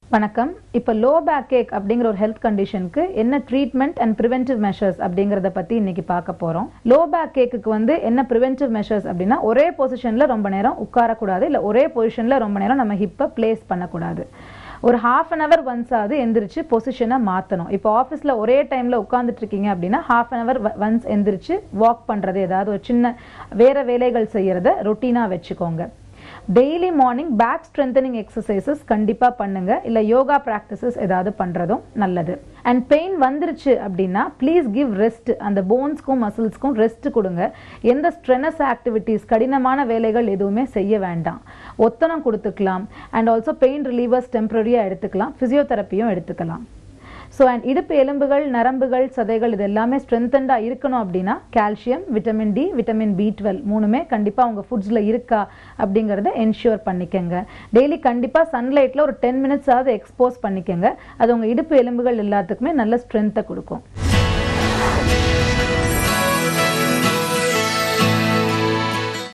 வணக்கம் இப்போ low back ஏக் அப்படிங்கிற ஒரு ஹெல்த் கண்டிஷனுக்கு என்ன ட்ரீட்மெண்ட் அண்ட் ப்ரிவென்டிவ் மெஷர்ஸ் அப்படிங்கிறத பற்றி இன்னைக்கு பார்க்க போகிறோம் லோ பேக் ஏக்குக்கு வந்து என்ன ப்ரிவென்டிவ் மெஷர்ஸ் அப்படின்னா ஒரே பொசிஷனில் ரொம்ப நேரம் உட்காரக்கூடாது இல்லை ஒரே பொசிஷனில் ரொம்ப நேரம் நம்ம ஹிப்பை பிளேஸ் பண்ணக்கூடாது ஒரு ஹாஃப் அன் ஹவர் ஒன்ஸ் ஆகுது எந்திரிச்சு பொசிஷனை மாற்றணும் இப்போ ஆஃபீஸில் ஒரே டைமில் உட்காந்துட்டு இருக்கீங்க அப்படின்னா ஹாஃப் அன் ஹவர் ஒன்ஸ் எந்திரிச்சு வாக் பண்ணுறது ஏதாவது ஒரு சின்ன வேறு வேலைகள் செய்கிறத ரொட்டீனாக வச்சுக்கோங்க daily morning back strengthening exercises கண்டிப்பாக பண்ணுங்க இல்லை யோகா ப்ராக்டிசஸ் ஏதாவது பண்ணுறதும் நல்லது அண்ட் பெயின் வந்துருச்சு அப்படின்னா ப்ளீஸ் கிவ் ரெஸ்ட் அந்த போன்ஸ்க்கும் மசில்ஸ்க்கும் ரெஸ்ட் கொடுங்க எந்த ஸ்ட்ரெனஸ் ஆக்டிவிட்டீஸ் கடினமான வேலைகள் எதுவுமே செய்ய வேண்டாம் ஒத்தனம் கொடுத்துக்கலாம் அண்ட் ஆல்சோ பெயின் ரிலீவர்ஸ் டெம்பரரியாக எடுத்துக்கலாம் ஃபிசியோதெரப்பியும் எடுத்துக்கலாம் ஸோ அண்ட் இடுப்பு எலும்புகள் நரம்புகள் சதைகள் இது எல்லாமே ஸ்ட்ரென்தண்டாக இருக்கணும் அப்படின்னா calcium vitamin D vitamin B twelve மூணுமே கண்டிப்பாக உங்கள் ஃபுட்ஸில் இருக்கா அப்படிங்கிறத என்ஷூர் பண்ணிக்கோங்க டெய்லி கண்டிப்பாக சன்லைட்டில் ஒரு டென் மினிட்ஸ் ஆகுது எக்ஸ்போஸ் பண்ணிக்கோங்க அது உங்கள் இடுப்பு எலும்புகள் எல்லாத்துக்குமே நல்ல ஸ்ட்ரென்த்தை கொடுக்கும்